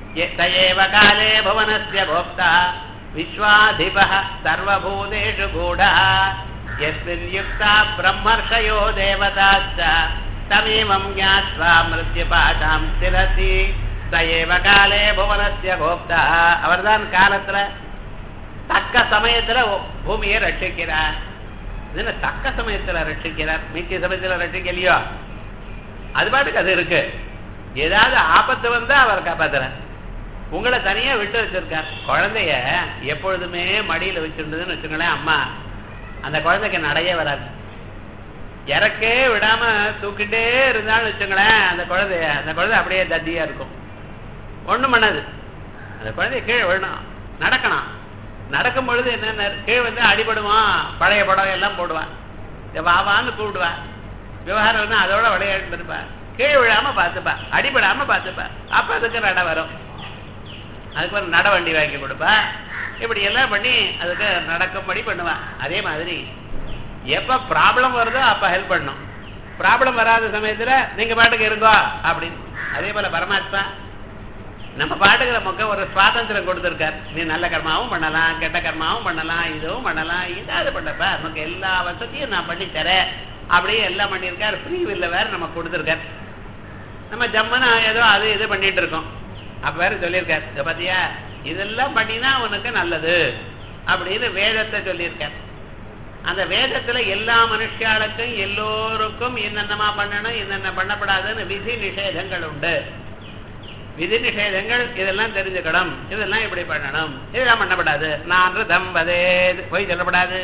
தயேவ காலே புவனஸ்ய போக்தா விஸ்வாதிபः சர்வபூதேஷு கூடः यस्मिन् युक्ता ब्रह्मर्षयो देवताश्च तमेवं ज्ञात्वा मृत्युपाशां स्थिरति स एव काले புவனஸ்ய போக்தா அவர்தான் காலத்துல தக்க சமயத்துல பூமியை ரட்சிக்கிறார் இதுன்னு தக்க சமயத்துல ரட்சிக்கிறார் மிக்க சமயத்துல ரட்சிக்கலையோ அது பாட்டுக்கு அது இருக்கு ஏதாவது ஆபத்து வந்தா அவர் காப்பாத்துறார் உங்களை தனியா விட்டு வச்சிருக்கார் குழந்தைய எப்பொழுதுமே மடியில வச்சிருந்ததுன்னு வச்சுங்களேன் அம்மா அந்த குழந்தைக்கு நடையே வராது இறக்கே விடாம தூக்கிட்டே இருந்தாலும் வச்சுங்களேன் அந்த குழந்தைய அந்த குழந்தை அப்படியே தத்தியா இருக்கும் ஒண்ணும் பண்ணாது அந்த குழந்தைய கீழே விழணும் நடக்கணும் நடக்கும் பொழுது என்ன கீழே வந்து அடிபடுவான் பழைய படம் எல்லாம் போடுவான் வாவான்னு கூப்பிடுவா விவகாரம் வந்து அதோட விளையாட்டு இருப்பா கீழே விழாம பார்த்துப்பா அடிபடாம பார்த்துப்பா அப்ப அதுக்கு நட வரும் அதுக்கு ஒரு நட வண்டி வாங்கி கொடுப்பா இப்படி எல்லாம் பண்ணி அதுக்கு நடக்கும்படி பண்ணுவா அதே மாதிரி எப்ப ப்ராப்ளம் வருதோ அப்ப ஹெல்ப் பண்ணும் ப்ராப்ளம் வராத சமயத்துல நீங்க பாட்டுக்கு இருங்கோ அப்படின்னு அதே போல பரமாத்மா நம்ம பாட்டுக்கு நமக்கு ஒரு சுவாதந்திரம் கொடுத்துருக்கார் நீ நல்ல கர்மாவும் பண்ணலாம் கெட்ட கர்மாவும் பண்ணலாம் இதுவும் பண்ணலாம் இதாவது பண்ணப்ப நமக்கு எல்லா வசதியும் நான் பண்ணி தரேன் அப்படியே எல்லாம் பண்ணியிருக்கார் ஃப்ரீ வில்ல வேற நம்ம கொடுத்துருக்கார் நம்ம ஜம்மனா ஏதோ அது இது பண்ணிட்டு இருக்கோம் அப்ப வேற சொல்லியிருக்கார் இதை பாத்தியா இதெல்லாம் பண்ணினா உனக்கு நல்லது அப்படின்னு வேதத்தை சொல்லியிருக்கார் அந்த வேதத்துல எல்லா மனுஷாளுக்கும் எல்லோருக்கும் என்னென்னமா பண்ணணும் என்னென்ன பண்ணப்படாதுன்னு விதி நிஷேதங்கள் உண்டு விதி நிஷேதங்கள் இதெல்லாம் தெரிஞ்சுக்கணும் இதெல்லாம் இப்படி பண்ணணும் இதெல்லாம் பண்ணப்படாது நான் தம்பதே போய் சொல்லப்படாது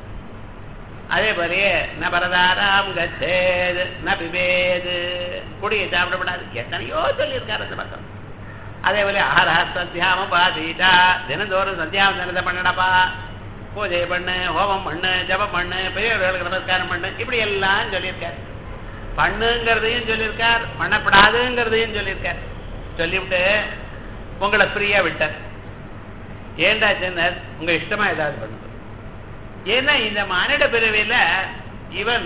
அதே போலயே ந பரதாராம் கச்சேது ந பிபேது குடியை சாப்பிடப்படாது எத்தனையோ சொல்லியிருக்காரு அந்த பக்கம் அதே போல ஆஹா சத்தியாம பாதீட்டா தினந்தோறும் சத்தியாவந்தனத்தை பண்ணடப்பா பூஜை பண்ணு ஹோமம் பண்ணு ஜபம் பண்ணு பெரியவர்களுக்கு நமஸ்காரம் பண்ணு இப்படி எல்லாம் சொல்லியிருக்கார் பண்ணுங்கிறதையும் சொல்லியிருக்கார் பண்ணப்படாதுங்கிறதையும் சொல்லியிருக்கார் சொல்லிவிட்டு உங்களை ஃப்ரீயா விட்டார் ஏண்டா சென்னர் உங்க இஷ்டமா ஏதாவது பண்ணுங்க ஏன்னா இந்த மானிட பிறவியில இவன்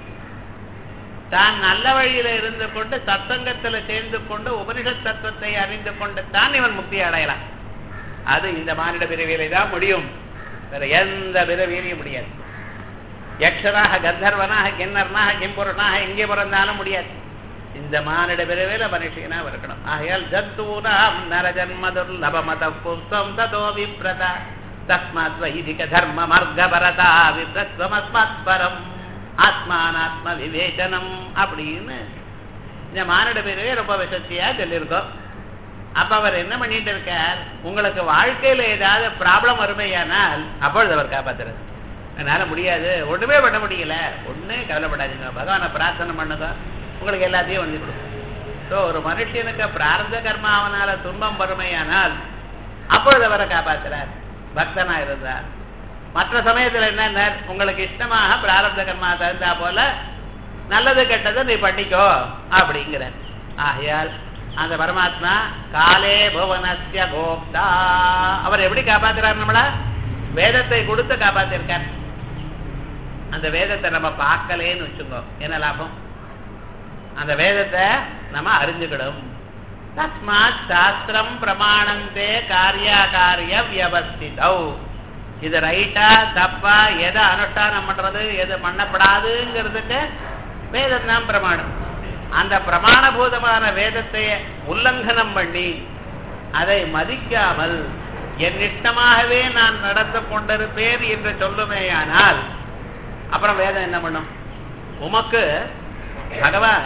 தான் நல்ல வழியில இருந்து கொண்டு சத்சங்கத்துல சேர்ந்து கொண்டு உபனிஷத் தத்துவத்தை அறிந்து கொண்டு தான் இவன் முக்தி அடையலாம் அது இந்த மானிட பிறவியில தான் முடியும் வேற எந்த பிறவியிலையும் முடியாது யக்ஷனாக கந்தர்வனாக கிண்ணர்னாக கிம்புரனாக எங்கே பிறந்தாலும் முடியாது இந்த மானிட பிறவில மனுஷனா இருக்கணும் ஆகையால் ஜந்தூனாம் நரஜன்ம துர்லபமத புஸ்தம் ததோ விப்ரதா தஸ்மாத் வைதிக தர்ம மார்க்க பரதா விப்ரத்வமஸ்மாத் பரம் ஆத்மானாத்ம விவேச்சனம் அப்படின்னு இந்த மானிட பிறவே ரொம்ப விசக்தியா சொல்லியிருக்கோம் அப்ப அவர் என்ன பண்ணிட்டு இருக்கார் உங்களுக்கு வாழ்க்கையில ஏதாவது ப்ராப்ளம் வறுமையானால் அப்பொழுது அவர் காப்பாத்துறது என்னால முடியாது ஒண்ணுமே பண்ண முடியல ஒண்ணே கவலைப்படாதீங்க பகவானை பிரார்த்தனை பண்ணுங்க உங்களுக்கு எல்லாத்தையும் வந்து கொடுக்கும் ஸோ ஒரு மனுஷனுக்கு பிரார்த்த கர்மாவனால துன்பம் வறுமையானால் அப்பொழுது அவரை காப்பாத்துறார் பக்தனா இருந்தார் மற்ற சமயத்துல என்ன உங்களுக்கு இஷ்டமாக பிராரப்த கர்மா தகுந்தா போல நல்லது கெட்டதை நீ பண்ணிக்கோ அப்படிங்கிற ஆகையால் அந்த பரமாத்மா காலே புவனஸ்ய கோப்தா அவர் எப்படி காப்பாத்துறார் நம்மள வேதத்தை கொடுத்து காப்பாத்திருக்கார் அந்த வேதத்தை நம்ம பார்க்கலேன்னு வச்சுக்கோ என்ன லாபம் அந்த வேதத்தை நம்ம அறிஞ்சுக்கிடும் தஸ்மாத் சாஸ்திரம் பிரமாணந்தே காரியாகாரிய வியவஸ்திதௌ இது ரைட்டா தப்பா எதை அனுஷ்டானம் பண்றது எது பண்ணப்படாதுங்கிறதுக்கு வேதம் தான் பிரமாணம் அந்த பிரமாணபூதமான வேதத்தை உல்லங்கனம் பண்ணி அதை மதிக்காமல் என் இஷ்டமாகவே நான் நடந்து கொண்டிருப்பேன் என்று சொல்லுமேயானால் அப்புறம் வேதம் என்ன பண்ணும் உமக்கு பகவான்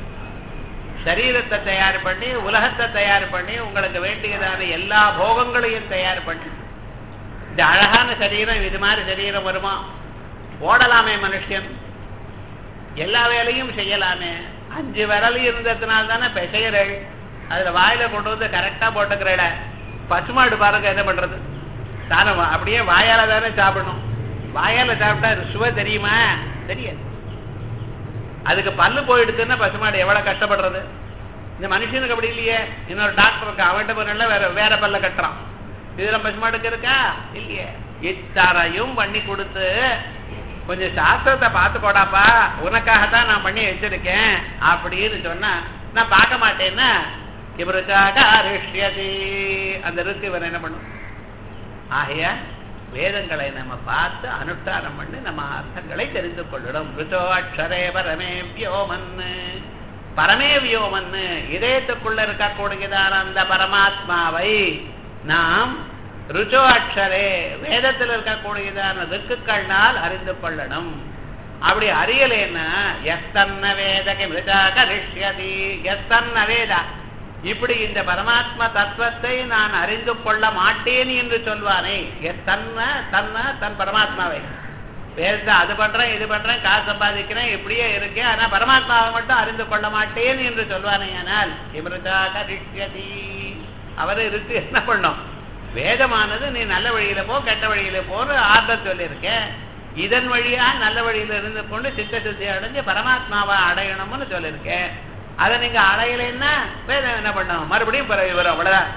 சரீரத்தை தயார் பண்ணி உலகத்தை தயார் பண்ணி உங்களுக்கு வேண்டியதான எல்லா போகங்களையும் தயார் பண்ணி இந்த அழகான சரீரம் இது மாதிரி சரீரம் வருமா ஓடலாமே மனுஷன் எல்லா வேலையும் செய்யலாமே அஞ்சு விரல் இருந்ததுனால தானே பெசையறள் அதுல வாயில கொண்டு வந்து கரெக்டா போட்டுக்கிறட பசுமாடு பாருங்க என்ன பண்றது தானே அப்படியே வாயால தானே சாப்பிடணும் வாயால சாப்பிட்டா சுவை தெரியுமா தெரியாது அதுக்கு பல்லு போயிடுதுன்னா பசுமாடு எவ்வளவு கஷ்டப்படுறது இந்த மனுஷனுக்கு அப்படி இல்லையே இன்னொரு டாக்டர் இருக்கா அவன்கிட்ட போனா வேற வேற பல்ல கட்டுறான் இதுல பசுமாடுக்கு இருக்கா இல்லையே இத்தரையும் பண்ணி கொடுத்து கொஞ்சம் சாஸ்திரத்தை பார்த்து போடாப்பா உனக்காகத்தான் நான் பண்ணி வச்சிருக்கேன் அப்படின்னு சொன்னா நான் பார்க்க மாட்டேன்னா கிபருச்சாகாரிஷ்யதி அந்த ருக்கு இவன் என்ன பண்ணும் ஆகைய வேதங்களை நம்ம பார்த்து அனுஷ்டானம் பண்ணி நம்ம அர்த்தங்களை தெரிந்து கொள்ளணும் ருச்சோ அக்ஷரே பரமே வியோமன்னு பரமே வியோமன்னு இதயத்துக்குள்ள இருக்கக்கூடியதான அந்த பரமாத்மாவை நாம் ருச்சோ அக்ஷரே வேதத்தில் இருக்கக்கூடியதான ருக்குக்கள்னால் அறிந்து கொள்ளணும் அப்படி அறியலேன்னா எஸ்தன்ன வேதகி மிருதா கரிஷ்யதி எஸ்தன்ன வேதா இப்படி இந்த பரமாத்மா தத்துவத்தை நான் அறிந்து கொள்ள மாட்டேன் என்று சொல்வானே எஸ் தன்ன தன்ன தன் பரமாத்மாவை பேருந்து அது பண்றேன் இது பண்றேன் காசு சம்பாதிக்கிறேன் இப்படியே இருக்கேன் ஆனா பரமாத்மாவை மட்டும் அறிந்து கொள்ள மாட்டேன் என்று சொல்வானே ஆனால் இமிருதா கரிஷ்யதி அவர் இருக்கு என்ன பண்ணும் வேதமானது நீ நல்ல வழியில போ கெட்ட வழியில போன்னு ஆர்டர் சொல்லியிருக்கேன் இதன் வழியா நல்ல வழியில இருந்து கொண்டு சித்த சுத்தி அடைஞ்சு பரமாத்மாவை அடையணும்னு சொல்லியிருக்கேன் அதை நீங்க அடையலைன்னா வேதம் என்ன பண்ணும் மறுபடியும் பிறகு வரும் அவ்வளவுதான்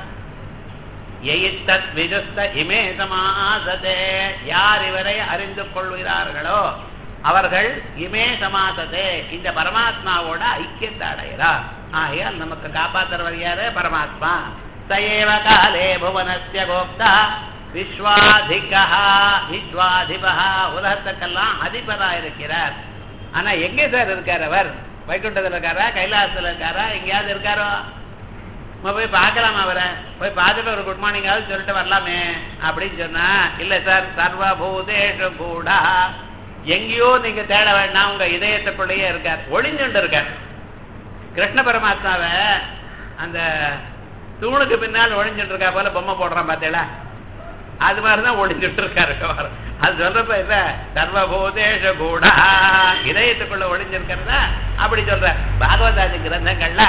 எயித்தத் விஜுஸ்த இமே சமாசதே யார் இவரை அறிந்து கொள்கிறார்களோ அவர்கள் இமே சமாசதே இந்த பரமாத்மாவோட ஐக்கியத்தை அடைகிறார் ஆகையால் நமக்கு காப்பாற்றுறவர் யாரு பரமாத்மா சயேவ காலே புவனஸ்ய கோப்தா விஸ்வாதிகா விஸ்வாதிபா உலகத்துக்கெல்லாம் அதிபரா இருக்கிறார் ஆனா எங்கே சார் இருக்கார் அவர் வைகுண்டத்தில் இருக்காரா கைலாசத்தில் இருக்காரா எங்கேயாவது இருக்காரோ நம்ம போய் பார்க்கலாம் அவரை போய் பார்த்துட்டு ஒரு குட் மார்னிங்காவது சொல்லிட்டு வரலாமே அப்படின்னு சொன்னா இல்ல சார் சர்வபூதேஷு கூட எங்கேயோ நீங்க தேட வேண்டாம் உங்க இதயத்துக்குள்ளேயே இருக்கார் ஒளிஞ்சுண்டு இருக்கார் கிருஷ்ண பரமாத்மாவை அந்த தூணுக்கு பின்னால் ஒளிஞ்சுட்டு இருக்கா போல பொம்மை போடுறான் பார்த்தீங்களா அது மாதிரிதான் ஒளிஞ்சுட்டு இருக்காரு அது சொல்றப்ப இல்ல சர்வபூதேஷ கூட இதயத்துக்குள்ள ஒளிஞ்சிருக்கிறதா அப்படி சொல்ற பாகவதாதி கிரந்தங்கள்ல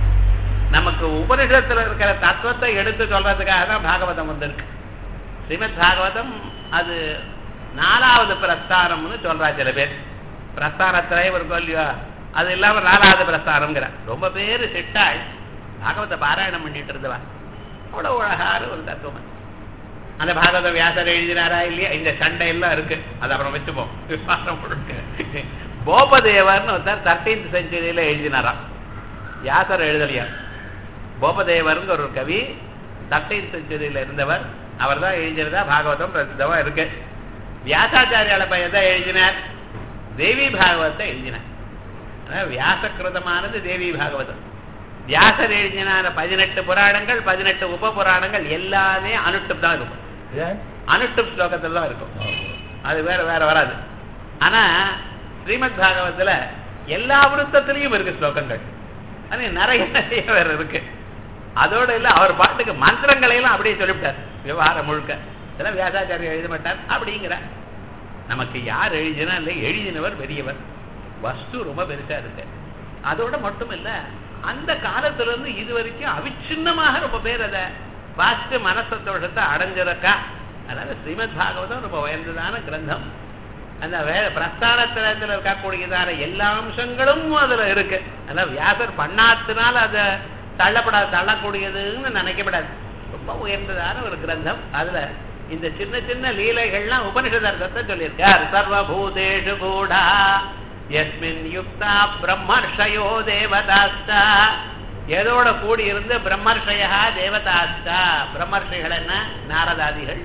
நமக்கு உபனிஷத்துல இருக்கிற தத்துவத்தை எடுத்து சொல்றதுக்காக தான் பாகவதம் வந்திருக்கு ஸ்ரீமத் பாகவதம் அது நாலாவது பிரஸ்தானம்னு சொல்றா சில பேர் பிரஸ்தானத்திலே ஒரு கொல்லியோ அது இல்லாம நாலாவது பிரஸ்தானம்ங்கிற ரொம்ப பேரு சிட்டாள் பாகவத பாராயணம் பண்ணிட்டு இருந்தவா அவ்வளவு அழகான ஒரு தத்துவம் அந்த பாகவத வியாசர் எழுதினாரா இல்லையா இந்த சண்டை எல்லாம் இருக்கு அது அப்புறம் வச்சுப்போம் விவாதம் முழுக்க போபதேவர்னு ஒருத்தர் தர்டீன்த் செஞ்சுரியில எழுதினாராம் வியாசர் எழுதலையா போபதேவர்னு ஒரு கவி தர்டீன்த் செஞ்சுரியில இருந்தவர் அவர் தான் எழுதினதா பாகவதம் பிரசித்தமா இருக்கு வியாசாச்சாரியால பையன் தான் எழுதினார் தேவி பாகவதத்தை எழுதினார் வியாசகிருதமானது தேவி பாகவதம் வியாசர் எழுதின பதினெட்டு புராணங்கள் பதினெட்டு உப புராணங்கள் எல்லாமே அனுட்டுப் தான் இருக்கும் அனுட்டுப் ஸ்லோகத்தில் தான் இருக்கும் அது வேற வேற வராது ஆனா ஸ்ரீமத் பாகவத்துல எல்லா விருத்தத்திலையும் இருக்கு ஸ்லோகங்கள் ஆனா நிறைய நிறைய வேற இருக்கு அதோட இல்ல அவர் பாட்டுக்கு மந்திரங்களை எல்லாம் அப்படியே சொல்லிவிட்டார் விவகாரம் முழுக்க இதெல்லாம் வியாசாச்சாரியர் எழுத மாட்டார் அப்படிங்கிற நமக்கு யார் எழுதினா இல்லை எழுதினவர் பெரியவர் வஸ்து ரொம்ப பெருசா இருக்கு அதோட மட்டும் இல்ல அந்த காலத்துல இருந்து இது வரைக்கும் அவிச்சின்னமாக ரொம்ப பேர் அதை வாசித்து மனசத்தோஷத்தை அடைஞ்சிருக்கா அதனால ஸ்ரீமத் பாகவதம் ரொம்ப உயர்ந்ததான கிரந்தம் அந்த வேத பிரஸ்தானத்திரத்தில் இருக்கக்கூடியதான எல்லா அம்சங்களும் அதுல இருக்கு அதனால வியாசர் பண்ணாத்தினால அதை தள்ளப்படாது தள்ளக்கூடியதுன்னு நினைக்கப்படாது ரொம்ப உயர்ந்ததான ஒரு கிரந்தம் அதுல இந்த சின்ன சின்ன லீலைகள்லாம் உபனிஷதர்த்தத்தை சொல்லியிருக்கார் சர்வபூதேஷு கூடா எஸ்மின் யுக்தா பிரம்மர்ஷயோ தேவதாஸ்தா எதோட கூடி இருந்து பிரம்மர்ஷயா தேவதாஸ்தா பிரம்மர்ஷிகள் என்ன நாரதாதிகள்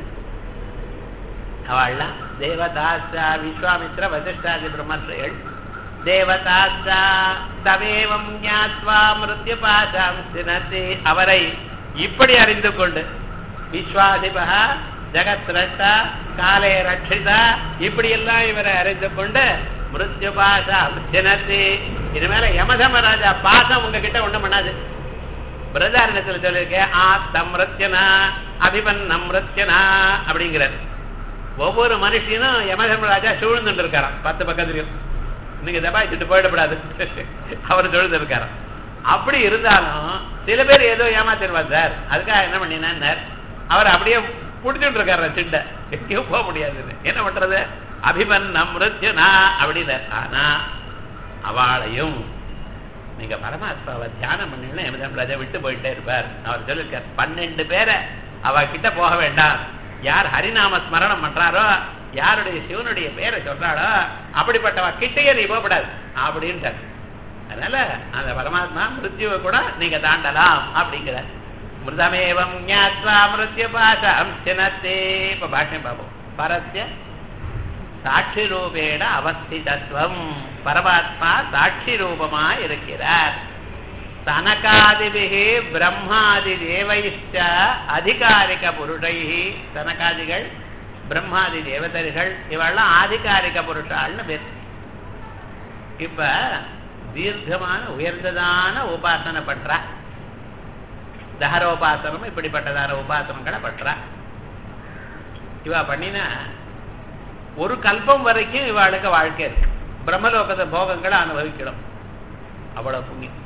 அவள்லாம் தேவதாஸ்தா விஸ்வாமித்ர வசிஷ்டாதி பிரம்மர்ஷிகள் தேவதாஸ்தா தவேவம் ஞாத்வா மிருத்யுபாசாம் சினத்தி அவரை இப்படி அறிந்து கொண்டு விஸ்வாதிபா ஜெகத்ரஷ்டா காலே ரட்சிதா இப்படி எல்லாம் இவரை அறிந்து கொண்டு மிருத்யு பாசம் சினத்தி இனிமேல யமதமராஜா பாசம் உங்ககிட்ட ஒண்ணும் பண்ணாது பிரதாரணத்துல சொல்லியிருக்கேன் ஆத்தம் மிருத்யனா அபிபன்னம் மிருத்யனா அப்படிங்கிறார் ஒவ்வொரு மனுஷனும் யமதமராஜா சூழ்ந்துட்டு இருக்காராம் பத்து பக்கத்துலயும் நீங்க தபாய்ச்சிட்டு போயிடப்படாது அவர் சூழ்ந்து இருக்காராம் அப்படி இருந்தாலும் சில பேர் ஏதோ ஏமாத்திருவார் சார் அதுக்காக என்ன பண்ணினார் அவர் அப்படியே புடிச்சுட்டு இருக்காரு சிண்ட எங்கேயும் போக முடியாது என்ன பண்றது அபிமன்னம் மிருத்யுனா அப்படின்னு ஆனா அவளையும் நீங்க பரமாத்மாவை தியானம் பண்ணீங்கன்னா எமதம்ராஜா விட்டு போயிட்டே இருப்பார் அவர் சொல்லிருக்கார் பன்னெண்டு பேரை அவ கிட்ட போக வேண்டாம் யார் ஹரிநாம ஸ்மரணம் பண்றாரோ யாருடைய சிவனுடைய பேரை சொல்றாளோ அப்படிப்பட்டவ கிட்டையே நீ போகப்படாது அப்படின்ட்டார் அதனால அந்த பரமாத்மா மிருத்யுவை கூட நீங்க தாண்டலாம் அப்படிங்கிறார் மிருதமேவம் ஞாத்வா மிருத்யு பாசம் சினத்தே இப்ப பாஷ்யம் பார்ப்போம் பரஸ்ய சாட்சி ரூபேண அவஸ்திதத்துவம் பரமாத்மா சாட்சி ரூபமா இருக்கிறார் தனகாதிபிகி பிரம்மாதி தேவைஷ்ட அதிகாரிக புருஷை தனகாதிகள் பிரம்மாதி தேவதர்கள் இவெல்லாம் ஆதிகாரிக புருஷாள்னு பேர் இப்ப தீர்க்கமான உயர்ந்ததான உபாசனை பண்றா தஹரோபாசனம் இப்படிப்பட்டதான உபாசனங்களை பண்றா இவா பண்ணினா ஒரு கல்பம் வரைக்கும் இவாளுக்கு வாழ்க்கை இருக்கு பிரம்மலோகத்தை போகங்களை அனுபவிக்கணும் அவ்வளவு புண்ணியம்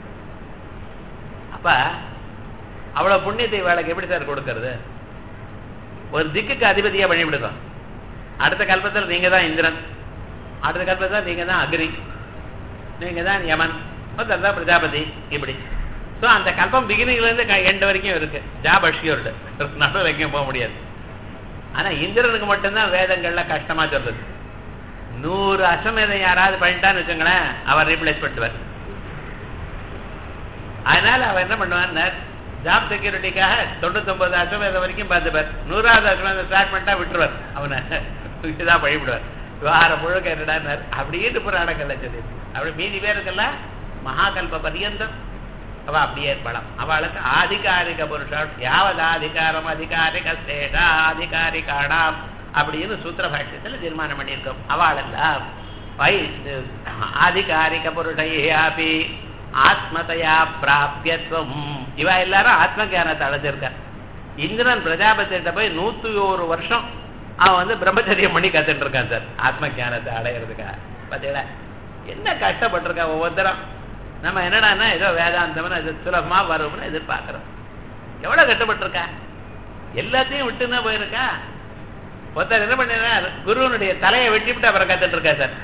அப்ப அவ்வளவு புண்ணியத்தை இவாளுக்கு எப்படி சார் கொடுக்கறது ஒரு திக்குக்கு அதிபதியா பண்ணிவிடுங்க அடுத்த கல்பத்தில் நீங்க தான் இந்திரன் அடுத்த கல்பத்தில் நீங்க தான் அக்னி நீங்க தான் யமன் மொத்தம் தான் பிரஜாபதி இப்படி ஸோ அந்த கல்பம் பிகினிங்ல இருந்து எண்டு வரைக்கும் இருக்கு ஜாப் அஷ்யூர்டு நடுவில் எங்கேயும் போக முடியாது ஆனா இந்திரனுக்கு மட்டும்தான் வேதங்கள்ல கஷ்டமா சொல்றது நூறு அசமேதம் யாராவது பண்ணிட்டான்னு வச்சுங்களேன் அவர் ரீப்ளேஸ் பண்ணுவார் அதனால அவர் என்ன பண்ணுவார் ஜாப் செக்யூரிட்டிக்காக தொண்ணூத்தொன்பது அசமேதம் வரைக்கும் பார்த்துப்பார் நூறாவது அசமேதம் ஸ்டார்ட் பண்ணிட்டா விட்டுருவார் அவனை இதான் வழிபடுவார் விவகாரம் முழுக்க என்னடார் அப்படின்னு புராணங்கள்ல சொல்லி அப்படி மீதி பேருக்கெல்லாம் மகாகல்ப பரியந்தம் அவ அப்படியே இருப்பாளாம் அவளுக்கு ஆதிகாரிக புருஷன் யாவது அதிகாரம் அதிகாரிக சேஷா அதிகாரிகாடாம் அப்படின்னு சூத்திர பாஷ்யத்துல தீர்மானம் பண்ணியிருக்கோம் அவளெல்லாம் வை ஆதிகாரிக புருஷையாபி ஆத்மதையா பிராபியத்துவம் இவ எல்லாரும் ஆத்ம ஜானத்தை அடைஞ்சிருக்க இந்திரன் பிரஜாபதிட்ட போய் நூத்தி ஒரு வருஷம் அவன் வந்து பிரம்மச்சரியம் பண்ணி கத்துட்டு இருக்கான் சார் ஆத்ம ஜானத்தை அடையிறதுக்காக பாத்தீங்களா என்ன கஷ்டப்பட்டிருக்கா ஒவ்வொருத்தரும் நம்ம என்னடான்னா ஏதோ வேதாந்தம்னு அது சுலபமா வரும்னு எதிர்பார்க்கிறோம் எவ்வளவு கஷ்டப்பட்டிருக்கா எல்லாத்தையும் விட்டுன்னா போயிருக்கா ஒருத்தர் என்ன பண்ணினார் குருவனுடைய தலையை வெட்டிவிட்டு அப்புறம் கத்துட்டு இருக்கா சார்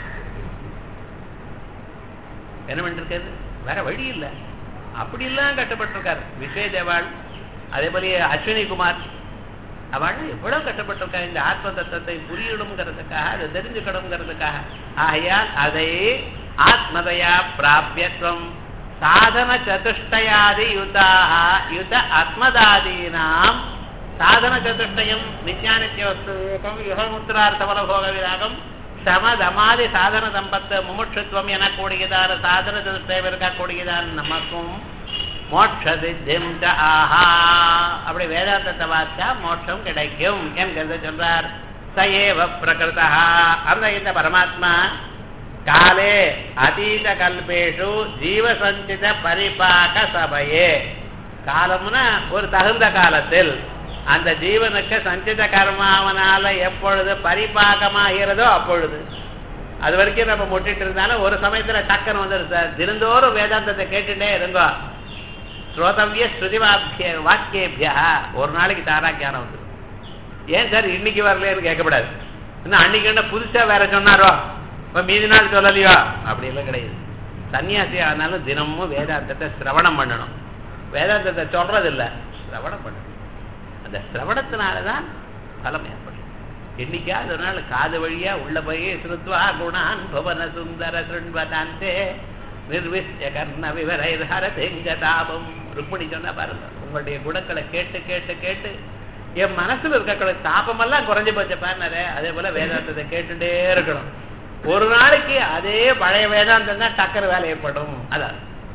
என்ன பண்ணிட்டு இருக்காரு வேற வழி இல்ல அப்படி எல்லாம் கட்டப்பட்டிருக்காரு விஜய் தேவாள் அதே போல அஸ்வினி குமார் அவள் எவ்வளவு கட்டப்பட்டிருக்கா இந்த ஆத்ம தத்துவத்தை புரியணுங்கிறதுக்காக அதை தெரிஞ்சுக்கணுங்கிறதுக்காக ஆகையால் அதை ஆத்மதையா பிராபியத்துவம் சாதன சதுஷ்டயாதி யுதாக யுத அத்மதாதீனாம் சாதன சதுஷ்டயம் நித்யானித்ய வஸ்து விவேகம் யுகமுத்திரார்த்தபல போக விராகம் சமதமாதி சாதன சம்பத்து முமுட்சுத்துவம் எனக்கூடியதான சாதன சதுஷ்டயம் இருக்கக்கூடியதான நமக்கும் மோட்ச சித்திம் ச ஆஹா அப்படி வேதாந்தத்தை வாச்சா மோட்சம் கிடைக்கும் என்கிறத சொல்றார் சயேவ பிரகிருதா அந்த இந்த பரமாத்மா காலே அதீத கல்பேஷு ஜீவசஞ்சித பரிபாக சபையே காலம்னா ஒரு தகுந்த காலத்தில் அந்த ஜீவனுக்கு சஞ்சித கர்மாவனால எப்பொழுது பரிபாகமாகிறதோ அப்பொழுது அது வரைக்கும் நம்ம முட்டிட்டு இருந்தாலும் ஒரு சமயத்துல டக்குன்னு வந்துடும் சார் தினந்தோறும் வேதாந்தத்தை கேட்டுட்டே இருங்கோ ஸ்ரோதவிய ஸ்ருதிவாக்கிய வாக்கியபியா ஒரு நாளைக்கு தாரா ஞானம் வந்துடும் ஏன் சார் இன்னைக்கு வரலையேன்னு கேட்கக்கூடாது இன்னும் அன்னைக்கு என்ன புதுசா வேற சொன்னாரோ இப்ப மீதி நாள் சொல்லலையோ அப்படி எல்லாம் கிடையாது சன்னியாசி ஆனாலும் தினமும் வேதாந்தத்தை சிரவணம் பண்ணணும் வேதாந்தத்தை சொல்றது இல்ல சிரவணம் பண்ணணும் அந்த சிரவணத்தினாலதான் பலம் ஏற்படும் என்னைக்காவது ஒரு நாள் காது வழியா உள்ள போய் ஸ்ருத்வா குணான் புவன சுந்தர சுண்வதாந்தே நிர்விஷ்ய கர்ண விவரை ஹரதெங்கதாபம் ருக்மணி சொன்னா பாருங்க உங்களுடைய குணங்களை கேட்டு கேட்டு கேட்டு என் மனசுல இருக்கக்கூடிய தாபமெல்லாம் குறைஞ்சு போச்சு பாருனாரு அதே போல வேதாந்தத்தை கேட்டுட்டே இருக்கணும் ஒரு நாளைக்கு அதே பழைய வேதாந்தம் தான் டக்கர் வேலை ஏற்படும் அதான்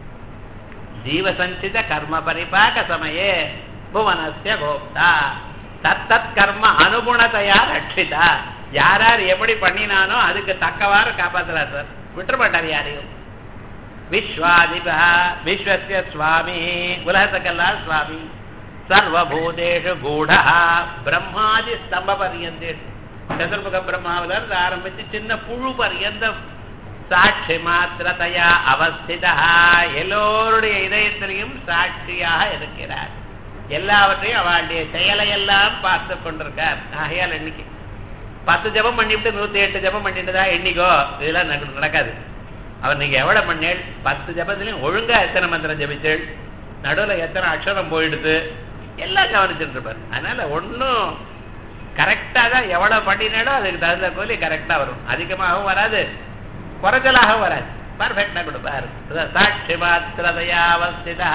ஜீவசஞ்சித கர்ம பரிபாக சமயே புவனஸ்ய கோப்தா தத்தத் கர்ம அனுகுணத்தையா ரட்சிதா யார் யார் எப்படி பண்ணினானோ அதுக்கு தக்கவாறு காப்பாத்துறார் சார் விட்டுற மாட்டார் யாரையும் விஸ்வாதிபா விஸ்வசிய சுவாமி உலகத்துக்கெல்லாம் சுவாமி சர்வபூதேஷு கூடா பிரம்மாதி ஸ்தம்ப பரியந்தேஷு சதுர்முக பிரம்மாவில இருந்து ஆரம்பிச்சு சின்ன புழு பரியந்தம் சாட்சி மாத்திரத்தையா அவஸ்திதா எல்லோருடைய இதயத்திலையும் சாட்சியாக இருக்கிறார் எல்லாவற்றையும் அவளுடைய செயலை எல்லாம் பார்த்து கொண்டிருக்கார் ஆகையால் எண்ணிக்கை பத்து ஜபம் பண்ணிவிட்டு நூத்தி எட்டு ஜபம் பண்ணிட்டுதா எண்ணிக்கோ இதெல்லாம் நட- நடக்காது அவர் நீங்க எவ்வளவு பண்ணேள் பத்து ஜபத்திலையும் ஒழுங்கா எத்தனை மந்திரம் ஜபிச்சேள் நடுவுல எத்தனை அக்ஷரம் போயிடுது எல்லாம் கவனிச்சுட்டு இருப்பார் அதனால ஒன்றும் கரெக்டா தான் எவ்வளவு பண்ணினாலும் அதுக்கு தகுந்த போலி கரெக்டா வரும் அதிகமாகவும் வராது குறைச்சலாகவும் வராது பர்ஃபெக்டா கொடுப்பார் சாட்சி மாத்திரதையா அவஸ்திதா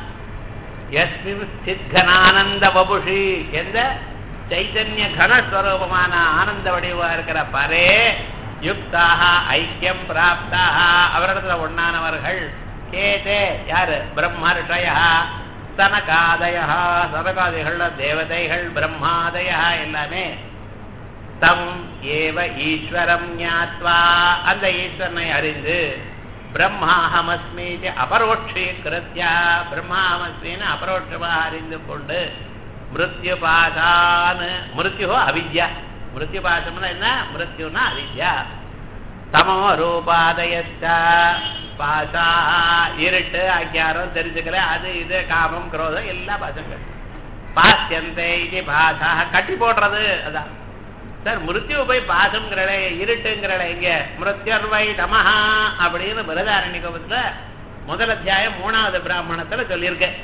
எஸ்மின் சித்கனானந்த வபுஷி எந்த சைதன்ய கனஸ்வரூபமான ஆனந்த வடிவா இருக்கிற பரே யுக்தாக ஐக்கியம் பிராப்தாக அவரிடத்துல ஒண்ணானவர்கள் கேதே யாரு பிரம்மர்ஷய சனகாதய சனகாதிகள் தேவதைகள் பிரம்மாதய எல்லாமே தம் ஏவ ஈஸ்வரம் ஞாத்வா அந்த ஈஸ்வரனை அறிந்து பிரம்மாஹமஸ்மி அபரோட்சீகிருத்தியா பிரம்மாஹமஸ்மின்னு அபரோட்சமாக அறிந்து கொண்டு மிருத்யு பாசான்னு மிருத்யு அவித்யா மிருத்யு பாசம்னா என்ன மிருத்யுனா அவித்யா தமோ ரூபாதயச்ச பாசா இருட்டு அஜாரம் தெரிஞ்சுக்கல அது இது காமம் குரோதம் எல்லா பாசங்கள் பாசியந்தே இது பாசா கட்டி போடுறது அதான் சார் மிருத்யு போய் பாசம்ங்கிறளே இருட்டுங்கிறளே இங்க மிருத்யர்வை தமஹா அப்படின்னு பிரதாரணி கோபத்துல முதல் அத்தியாயம் மூணாவது பிராமணத்துல சொல்லியிருக்கேன்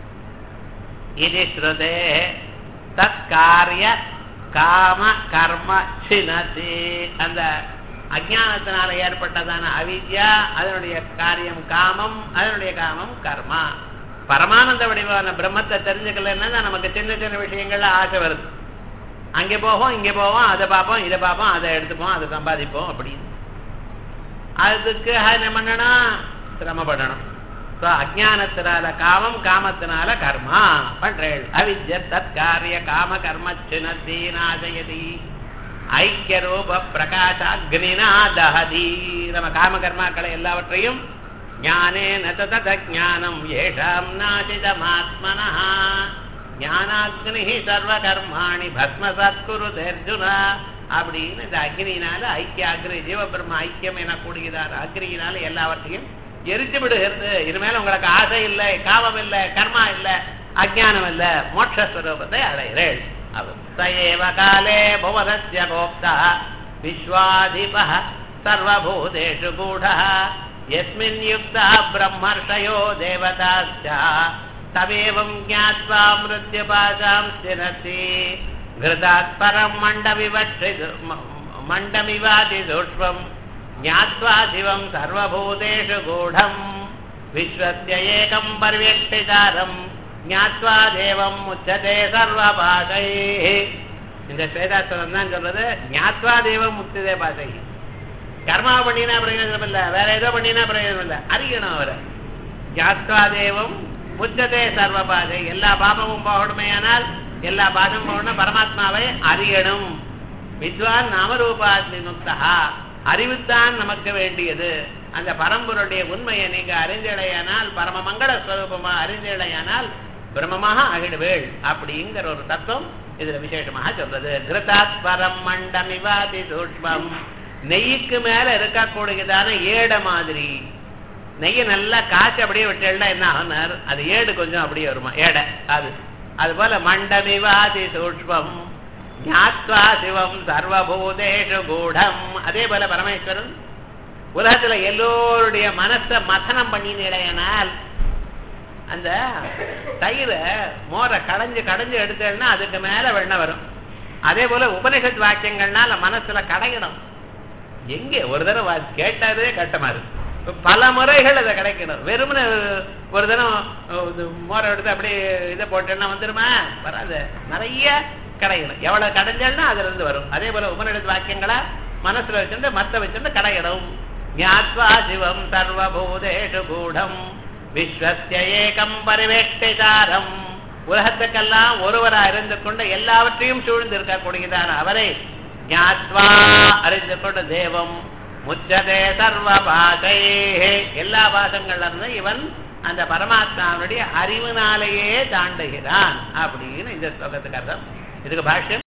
இது ஸ்ருதே தற்காரிய காம கர்ம சினதி அந்த அஜானத்தினால ஏற்பட்டதான அவித்யா அதனுடைய காரியம் காமம் அதனுடைய காமம் கர்மா பரமானந்த வடிவான பிரம்மத்தை தெரிஞ்சுக்கலன்னா நமக்கு சின்ன சின்ன விஷயங்கள்ல ஆசை வருது அங்கே போவோம் இங்கே போவோம் அதை பார்ப்போம் இதை பார்ப்போம் அதை எடுத்துப்போம் அதை சம்பாதிப்போம் அப்படின்னு அதுக்கு என்ன பண்ணணும் சிரமப்படணும் ஸோ அஜானத்தினால காமம் காமத்தினால கர்மா பண்றேள் அவித்ய தற்காரிய காம கர்ம சினத்தி நாசயதி ஐக்கிய ரூப பிரகாச அக்னினா தஹதி நம்ம காம கர்மாக்களை எல்லாவற்றையும் ஞானே நத ஜானம் ஏஷாம் நாசிதமாத்மனா ஞானாக்னி சர்வ கர்மாணி பஸ்மசத் குருது அர்ஜுனா அப்படின்னு இந்த அக்னியினால ஐக்கிய அக்னி ஜீவபிரம்ம ஐக்கியம் எனக்கூடியதான அக்னியினால எல்லாவற்றையும் எரிச்சு விடுகிறது இனிமேல் உங்களுக்கு ஆசை இல்லை காமம் இல்லை கர்மா இல்லை அஜானம் இல்லை மோட்சஸ்வரூபத்தை அடைகிறேள் சயேவ காலே புவனஸ்ய கோப்தா விஸ்வாதிப சர்வபூதேஷு கூடः यस्मिन् युक्तः ब्रह्मर्षयो देवताश्च तमेवं ज्ञात्वा मृत्युपाशां स्थिरति घृतात् परं मण्डमिवक्षि मण्डमिवातिसूक्ष्मम् ज्ञात्वा शिवं सर्वभूतेषु गूढम् विश्वस्य एकं पर्यक्षितारम् ज्ञात्वा தேவம் உச்சதே சர்வபாஷைः இந்த ஸ்வேதாஸ்வரம் தான் சொல்றது ஞாத்வா தேவம் முக்திதே பாஷை கர்மா பண்ணினா பிரயோஜனம் இல்லை வேற ஏதோ பண்ணினா பிரயோஜனம் இல்லை அறியணும் அவரை ஞாத்வா தேவம் உச்சதே சர்வ பாதை எல்லா பாபமும் போகணுமேயானால் எல்லா பாதமும் போகணும் பரமாத்மாவை அறியணும் வித்வான் நாமரூபாத்மி முக்தா அறிவுத்தான் நமக்கு வேண்டியது அந்த பரம்பொருடைய உண்மையை நீங்க அறிஞ்சடையானால் பரம மங்கள ஸ்வரூபமா அறிஞ்சடையானால் பிரம்மமாக ஆகிடுவேள் அப்படிங்கிற ஒரு தத்துவம் இதுல விசேஷமாக சொல்றது கிருதாத் பரம் மண்டமிவாதி சூஷ்மம் நெய்யுக்கு மேல இருக்கக்கூடியதான ஏட மாதிரி நெய்யை நல்லா காய்ச்சி அப்படியே விட்டேன்னா என்ன ஆகுனார் அது ஏடு கொஞ்சம் அப்படியே வருமா ஏடை அது அது போல மண்டமிவாதி சூஷ்மம் ஞாத்வா சிவம் சர்வபூதேஷு கூடம் அதே போல பரமேஸ்வரன் உலகத்துல எல்லோருடைய மனசை மதனம் பண்ணினால் அந்த தயிரை மோரை கடைஞ்சு கடைஞ்சு எடுத்தேன்னா அதுக்கு மேல வெண்ணெய் வரும் அதே போல உபனிஷத் வாக்கியங்கள்னால மனசுல கடையணும் எங்கே ஒரு தடவை கேட்டதே கட்டமா இருக்கு பல முறைகள் அதை கிடைக்கணும் வெறுமனே ஒரு தினம் மோரை எடுத்து அப்படியே இதை போட்டேன்னா வந்துருமா வராது நிறைய கடையணும் எவ்வளவு கடைஞ்சல்னா அதுல இருந்து வரும் அதே போல உபனிடத்து வாக்கியங்களா மனசுல வச்சிருந்து மத்த வச்சிருந்து கடையணும் ஞாத்வா சிவம் சர்வபூதேஷு கூடம் விஸ்வசிய ஏகம் பரிவேஷ்டிதாரம் உலகத்துக்கெல்லாம் ஒருவரா இருந்து கொண்டு எல்லாவற்றையும் சூழ்ந்து இருக்கக்கூடியதான அவரை ஞாத்வா அறிந்து கொண்டு தேவம் முச்சதே சர்வ பாஷை எல்லா பாசங்கள்ல இருந்து இவன் அந்த பரமாத்மாவுடைய அறிவினாலேயே தாண்டுகிறான் அப்படின்னு இந்த ஸ்லோகத்துக்கு அர்த்தம் இதுக்கு பாஷ்யம்